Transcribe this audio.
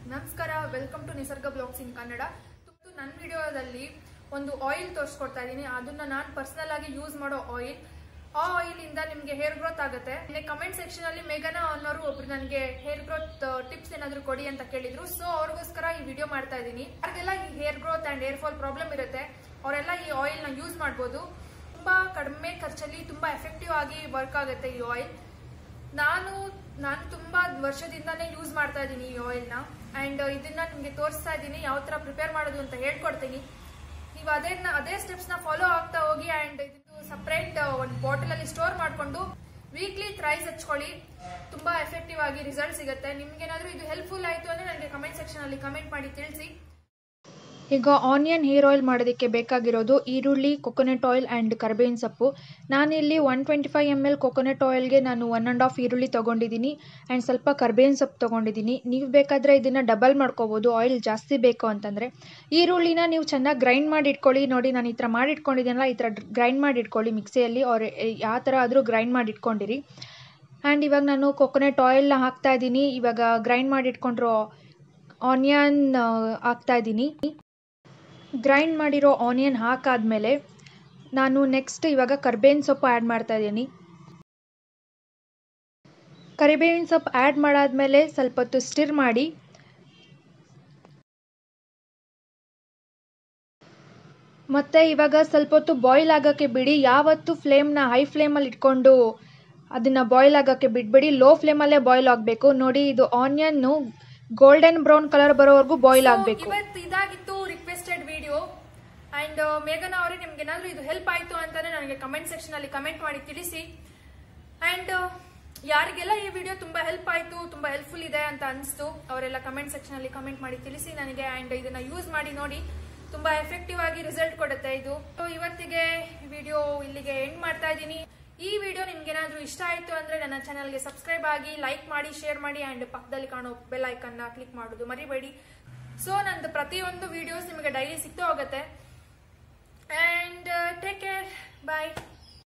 ನಮಸ್ಕಾರ welcome to Nisarga blogs in Kannada ತುತ್ತು ನನ್ನ ವಿಡಿಯೋದಲ್ಲಿ ಒಂದು ಆಯಿಲ್ ತೋರಿಸ್ಕೊಡ್ತಾ ಇದ್ದೀನಿ ಅದನ್ನ ನಾನು ಪರ್ಸನಲ್ ಆಗಿ ಯೂಸ್ ಮಾಡೋ ಆಯಿಲ್ ಆ ಆಯಿಲ್ ಇಂದ ನಿಮಗೆ ಹೇರ್ ಗ್ರೋತ್ ಆಗುತ್ತೆ ಕಮೆಂಟ್ ಸೆಕ್ಷನ್ ಅಲ್ಲಿ ಮೇಘನಾ ಅನ್ನೋರು ಒಬ್ರು ನನಗೆ ಹೇರ್ ಗ್ರೋತ್ ಟಿಪ್ಸ್ ಏನಾದ್ರು ಕೊಡಿ ಅಂತ ಕೇಳಿದ್ರು ಸೊ ಅವ್ರಿಗೋಸ್ಕರ ಈ ವಿಡಿಯೋ ಮಾಡ್ತಾ ಇದ್ದೀನಿ ಯಾರಿಗೆಲ್ಲ ಈ hair growth and hair fall problem ಇರುತ್ತೆ ಅವರೆಲ್ಲ ಈ ಆಯಿಲ್ ನ ಯೂಸ್ ಮಾಡ್ಬೋದು ತುಂಬಾ ಕಡಿಮೆ ಖರ್ಚಲ್ಲಿ ತುಂಬಾ ಎಫೆಕ್ಟಿವ್ ಆಗಿ ವರ್ಕ್ ಆಗುತ್ತೆ ಈ ಆಯಿಲ್ ನಾನು ನಾನು ತುಂಬಾ ವರ್ಷದಿಂದಾನೇ ಯೂಸ್ ಮಾಡ್ತಾ ಇದ್ದೀನಿ ಈ ಆಯಿಲ್ನ ಅಂಡ್ ಇದನ್ನ ನಿಮಗೆ ತೋರಿಸ್ತಾ ಇದ್ದೀನಿ ಯಾವ ತರ ಪ್ರಿಪೇರ್ ಮಾಡೋದು ಅಂತ ಹೇಳ್ಕೊಡ್ತೀನಿ ನೀವು ಅದೇ ಅದೇ ಸ್ಟೆಪ್ಸ್ ನ ಫಾಲೋ ಆಗ್ತಾ ಹೋಗಿ ಅಂಡ್ ಇದು ಸಪ್ರೇಟ್ ಒಂದು ಬಾಟಲ್ ಅಲ್ಲಿ ಸ್ಟೋರ್ ಮಾಡ್ಕೊಂಡು ವೀಕ್ಲಿ ಥ್ರೈಸ್ ಹಚ್ಕೊಳ್ಳಿ ತುಂಬಾ ಎಫೆಕ್ಟಿವ್ ಆಗಿ ರಿಸಲ್ಟ್ ಸಿಗುತ್ತೆ ನಿಮ್ಗೆ ಏನಾದ್ರೂ ಇದು ಹೆಲ್ಪ್ಫುಲ್ ಆಯ್ತು ಅಂದ್ರೆ ನನಗೆ ಕಮೆಂಟ್ ಸೆಕ್ಷನ್ ಅಲ್ಲಿ ಕಮೆಂಟ್ ಮಾಡಿ ತಿಳಿಸಿ ಈಗ ಆನಿಯನ್ ಹೇರ್ ಆಯಿಲ್ ಮಾಡೋದಕ್ಕೆ ಬೇಕಾಗಿರೋದು ಈರುಳ್ಳಿ ಕೊಕೊನಟ್ ಆಯಿಲ್ ಆ್ಯಂಡ್ ಕರ್ಬೇವಿನ ಸೊಪ್ಪು ನಾನಿಲ್ಲಿ ಒನ್ ಟ್ವೆಂಟಿ ಫೈವ್ ಎಮ್ ಎಲ್ ಕೊಕೊನಟ್ ಆಯಿಲ್ಗೆ ನಾನು ಒನ್ ಆ್ಯಂಡ್ ಹಾಫ್ ಈರುಳ್ಳಿ ತೊಗೊಂಡಿದ್ದೀನಿ ಆ್ಯಂಡ್ ಸ್ವಲ್ಪ ಕರ್ಬೇವಿನ ಸೊಪ್ಪು ತೊಗೊಂಡಿದ್ದೀನಿ ನೀವು ಬೇಕಾದರೆ ಇದನ್ನು ಡಬಲ್ ಮಾಡ್ಕೋಬೋದು ಆಯಿಲ್ ಜಾಸ್ತಿ ಬೇಕು ಅಂತಂದರೆ ಈರುಳ್ಳಿನ ನೀವು ಚೆನ್ನಾಗಿ ಗ್ರೈಂಡ್ ಮಾಡಿ ಇಟ್ಕೊಳ್ಳಿ ನೋಡಿ ನಾನು ಈ ಥರ ಮಾಡಿ ಇಟ್ಕೊಂಡಿದ್ದೀನಲ್ಲ ಈ ಥರ ಗ್ರೈಂಡ್ ಮಾಡಿ ಇಟ್ಕೊಳ್ಳಿ ಮಿಕ್ಸಿಯಲ್ಲಿ ಅವ್ರು ಯಾವ ಥರ ಆದರೂ ಗ್ರೈಂಡ್ ಮಾಡಿ ಇಟ್ಕೊಂಡಿರಿ ಆ್ಯಂಡ್ ಇವಾಗ ನಾನು ಕೊಕೊನಟ್ ಆಯಿಲ್ನ ಹಾಕ್ತಾ ಇದ್ದೀನಿ ಇವಾಗ ಗ್ರೈಂಡ್ ಮಾಡಿ ಇಟ್ಕೊಂಡಿರೋ ಆನಿಯನ್ ಹಾಕ್ತಾ ಇದ್ದೀನಿ ಗ್ರೈಂಡ್ ಮಾಡಿರೋ ಆನಿಯನ್ ಹಾಕಾದ್ಮೇಲೆ ನಾನು ನೆಕ್ಸ್ಟ್ ಇವಾಗ ಕರಿಬೇವಿನ ಸೊಪ್ಪು ಆ್ಯಡ್ ಮಾಡ್ತಾ ಇದ್ದೀನಿ ಕರಿಬೇವಿನ ಸೊಪ್ಪು ಆ್ಯಡ್ ಮಾಡಾದ್ಮೇಲೆ ಸ್ವಲ್ಪ ಹೊತ್ತು ಸ್ಟಿರ್ ಮಾಡಿ ಮತ್ತು ಇವಾಗ ಸ್ವಲ್ಪ ಹೊತ್ತು ಬಾಯ್ಲ್ ಆಗೋಕ್ಕೆ ಬಿಡಿ ಯಾವತ್ತು ಫ್ಲೇಮ್ನ ಹೈ ಫ್ಲೇಮಲ್ಲಿ ಇಟ್ಕೊಂಡು ಅದನ್ನು ಬಾಯ್ಲ್ ಆಗೋಕ್ಕೆ ಬಿಡಬೇಡಿ ಲೋ ಫ್ಲೇಮಲ್ಲೇ ಬಾಯ್ಲ್ ಆಗಬೇಕು ನೋಡಿ ಇದು ಆನಿಯನ್ನು ಗೋಲ್ಡನ್ ಬ್ರೌನ್ ಕಲರ್ ಬರೋವರೆಗೂ ಬಾಯ್ಲ್ So, ಆಗಬೇಕು ಇವತ್ತು ಇದಾಗಿತ್ತು ರಿಕ್ವೆಸ್ಟೆಡ್ ವಿಡಿಯೋ ಅಂಡ್ ಮೇಘನಾ ಅವರೇ ನಿಮ್ಗೆ ಏನಾದ್ರೂ ಇದು ಹೆಲ್ಪ್ ಆಯ್ತು ಅಂತಾನೆ ನನಗೆ ಕಮೆಂಟ್ ಸೆಕ್ಷನ್ ಅಲ್ಲಿ ಕಮೆಂಟ್ ಮಾಡಿ ತಿಳಿಸಿ ಅಂಡ್ ಯಾರಿಗೆಲ್ಲ ಈ ವಿಡಿಯೋ ತುಂಬಾ ಹೆಲ್ಪ್ ಆಯ್ತು ತುಂಬಾ ಹೆಲ್ಪ್ಫುಲ್ ಇದೆ ಅಂತ ಅನಿಸ್ತು ಅವರೆಲ್ಲ ಕಮೆಂಟ್ ಸೆಕ್ಷನ್ ಅಲ್ಲಿ ಕಮೆಂಟ್ ಮಾಡಿ ತಿಳಿಸಿ ನನಗೆ ಅಂಡ್ ಇದನ್ನ ಯೂಸ್ ಮಾಡಿ ನೋಡಿ ತುಂಬಾ ಎಫೆಕ್ಟಿವ್ ಆಗಿ ರಿಸಲ್ಟ್ ಕೊಡುತ್ತೆ ಇದು So, ಇವತ್ತಿಗೆ ವಿಡಿಯೋ ಇಲ್ಲಿಗೆ ಎಂಡ್ ಮಾಡ್ತಾ ಇದ್ದೀನಿ ಈ ವಿಡಿಯೋ ನಿಮ್ಗೆ ಏನಾದ್ರೂ ಇಷ್ಟ ಆಯ್ತು ಅಂದ್ರೆ ನನ್ನ ಚಾನಲ್ಗೆ ಸಬ್ಸ್ಕ್ರೈಬ್ ಆಗಿ ಲೈಕ್ ಮಾಡಿ ಶೇರ್ ಮಾಡಿ ಅಂಡ್ ಪಕ್ಕದಲ್ಲಿ ಕಾಣೋ ಬೆಲ್ ಐಕನ್ ನ ಕ್ಲಿಕ್ ಮಾಡೋದು ಮರಿಬೇಡಿ ಸೊ ನಂದು ಪ್ರತಿಯೊಂದು ವಿಡಿಯೋಸ್ ನಿಮಗೆ ಡೈಲಿ ಸಿಗ್ತಾ ಹೋಗುತ್ತೆ ಅಂಡ್ ಟೇಕ್ ಕೇರ್ ಬಾಯ್